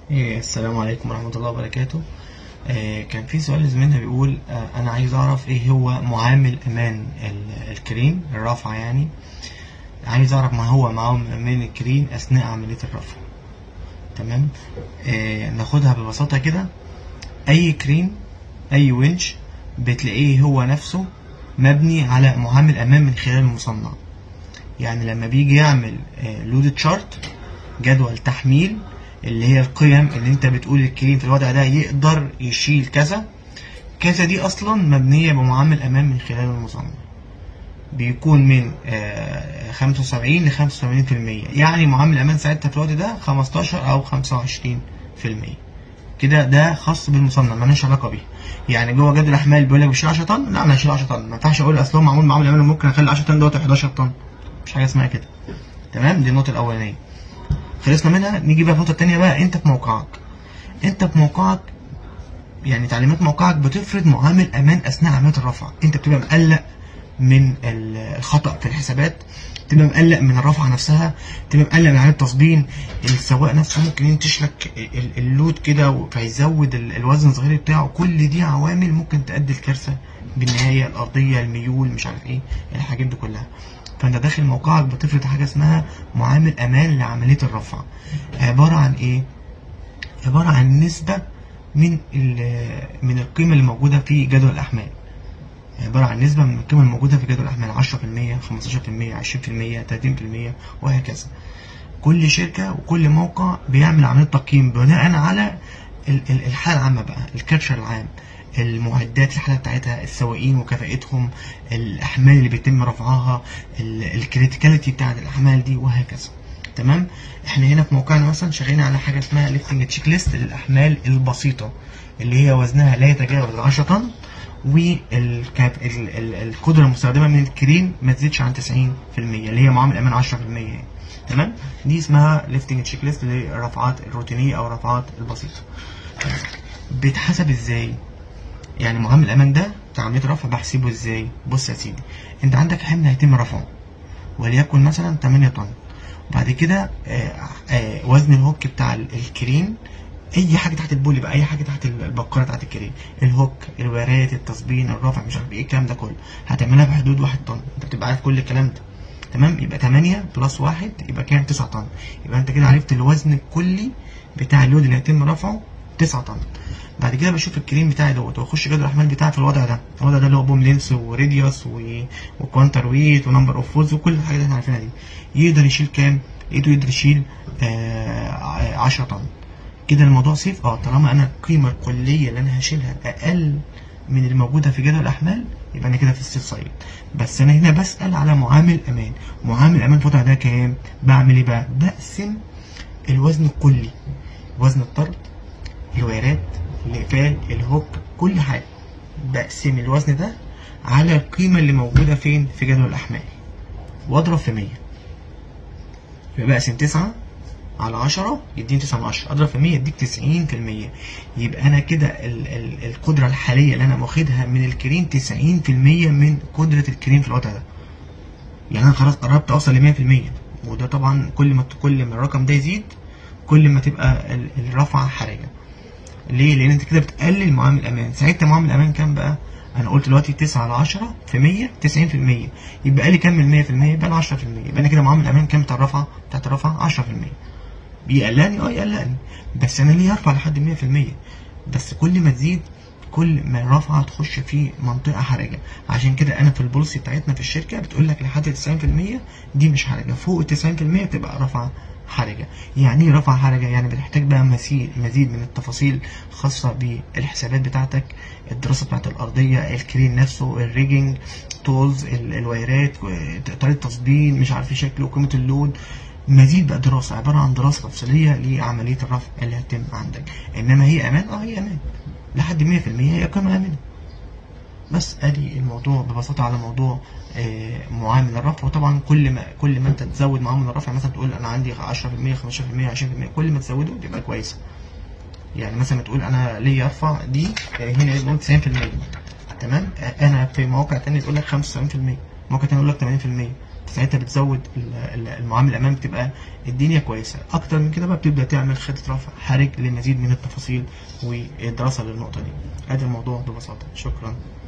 إيه، السلام عليكم ورحمة الله وبركاته آه، كان في سؤال لزميلنا بيقول آه، أنا عايز أعرف إيه هو معامل أمان ال- الكريم الرفع يعني عايز أعرف ما هو معامل أمان الكريم أثناء عملية الرفع تمام آه، ناخدها ببساطة كده أي كريم أي winch بتلاقيه هو نفسه مبني على معامل أمان من خلال المصنع يعني لما بيجي يعمل لود تشارت جدول تحميل اللي هي القيم اللي انت بتقول الكريم في الوضع ده يقدر يشيل كذا كذا دي اصلا مبنية بمعامل امان من خلال المصنع بيكون من آه، 75 ل 85% يعني معامل امان ساعتها في الوقت ده 15 او 25% كده ده خاص بالمصنع مالناش علاقه بيه يعني جوه جدول الاحمال بيقول لك بيشيل 10 طن لا انا هشيل 10 طن ما ينفعش اقول اصل هو معمول معامل امان ممكن اخلي 10 طن دوت 11 طن مش حاجه اسمها كده تمام دي النقطه الاولانيه خلصنا منها نيجي بقى النقطه الثانيه بقى انت في موقعك انت في موقعك يعني تعليمات موقعك بتفرض معامل امان اثناء عمليه الرفع انت بتبقى مقلق من ال- الخطا في الحسابات تبقى مقلق من الرفعه نفسها تبقى مقلق من عمليه التصبين السواق نفسه ممكن ينتش لك ال- اللود كده فيزود ال- الوزن الظاهري بتاعه كل دي عوامل ممكن تؤدي الكارثه بالنهايه الارضيه الميول مش عارف ايه الحاجات دي كلها فانت داخل موقعك بتفرض حاجه اسمها معامل امان لعمليه الرفع عباره عن ايه عباره عن نسبه من ال- من القيمه اللي موجوده في جدول الاحمال عباره عن نسبه من القيمه الموجوده في جدول الاحمال 10% 15% 20% 30% وهكذا كل شركه وكل موقع بيعمل عمليه تقييم بناء على ال- ال- الحاله العامه بقى الكابتشر العام المعدات الحاله بتاعتها السواقين وكفاءتهم الاحمال اللي بيتم رفعها الكريتيكاليتي بتاعت الاحمال دي وهكذا تمام احنا هنا في موقعنا مثلا شغالين على حاجه اسمها ليفتنج تشيك ليست للاحمال البسيطه اللي هي وزنها لا يتجاوز 10 طن والقدره المستخدمه من الكريم ما تزيدش عن 90% اللي هي معامل امان 10% يعني. تمام دي اسمها ليفتنج تشيك ليست للرفعات الروتينيه او الرفعات البسيطه بيتحسب ازاي يعني معامل الامان ده بتاع عمليه الرفع بحسبه ازاي بص يا سيدي انت عندك حمل هيتم رفعه وليكن مثلا 8 طن وبعد كده آه، آه، وزن الهوك بتاع ال- الكريم اي حاجه تحت البولي بقى اي حاجه تحت البقره تحت الكريم الهوك الوارات التصبين الرفع مش عارف ايه الكلام ده كله هتعملها في حدود 1 طن انت بتبقى عارف كل الكلام ده تمام يبقى 8 بلس 1 يبقى كام 9 طن يبقى انت كده عرفت الوزن الكلي بتاع اللود اللي هيتم رفعه 9 طن بعد كده بشوف الكريم بتاعي دوت واخش جدول الاحمال بتاعي في الوضع ده الوضع ده اللي هو بوم لينس وراديوس و... وكوانتر ويت ونمبر اوف فولز وكل الحاجات اللي احنا عارفينها دي يقدر يشيل كام؟ يقدر يقدر يشيل آه 10 طن كده الموضوع سيف اه طالما انا القيمه الكليه اللي انا هشيلها اقل من الموجوده في جدول الاحمال يبقى انا كده في السيف سايد بس انا هنا بسال على معامل امان معامل امان الوضع ده كام؟ بعمل ايه بقى؟ بقسم الوزن الكلي وزن الطرد الويرات الاقفال الهوك كل حاجه بقسم الوزن ده على القيمه اللي موجوده فين في جدول الاحمال واضرب في 100 يبقى بقسم 9 على 10 يديني 9 من 10 اضرب في 100 يديك 90% يبقى انا كده ال ال القدره الحاليه اللي انا واخدها من الكريم 90% من قدره الكريم في الوضع ده يعني انا خلاص قربت اوصل ل 100% وده طبعا كل ما كل ما الرقم ده يزيد كل ما تبقى ال- الرفعه حرجه ليه؟ لأن أنت كده بتقلل معامل الأمان، ساعتها معامل الأمان كام بقى؟ أنا قلت دلوقتي 9 على 10 في 100 90% يبقى لي كام من 100% يبقى لي 10% يبقى أنا كده معامل الأمان كام بتاع الرفعة؟ بتاعت الرفعة 10% بيقلقني اه يقلقني بس أنا ليه هرفع لحد 100% بس كل ما تزيد كل ما الرفعة تخش في منطقة حرجة عشان كده أنا في البوليسي بتاعتنا في الشركة بتقول لك لحد 90% دي مش حرجة فوق ال 90% بتبقى رفعة حرجة يعني ايه رفع حرجة يعني بتحتاج بقى مزيد مزيد من التفاصيل خاصة بالحسابات بتاعتك الدراسة بتاعت الأرضية الكرين نفسه الريجنج تولز ال- الوايرات طريقة تصبين مش عارف ايه شكله قيمة اللود مزيد بقى دراسة عبارة عن دراسة تفصيلية لعملية الرفع اللي هتتم عندك إنما هي أمان اه هي أمان لحد 100% هي قيمة آمنة بس ادي الموضوع ببساطه على موضوع آه، معامل الرفع وطبعا كل ما كل ما انت تزود معامل الرفع مثلا تقول انا عندي 10% 15% 20% كل ما تزوده تبقى كويسه يعني مثلا تقول انا ليا ارفع دي آه، هنا نقول 90% تمام آه، انا في مواقع تانية تقول لك 75% مواقع تانية يقول لك 80% ساعتها بتزود ال- ال- المعامل الامامي بتبقى الدنيا كويسه اكتر من كده بقى بتبدا تعمل خطه رفع حرج لمزيد من التفاصيل والدراسه للنقطه دي ادي الموضوع ببساطه شكرا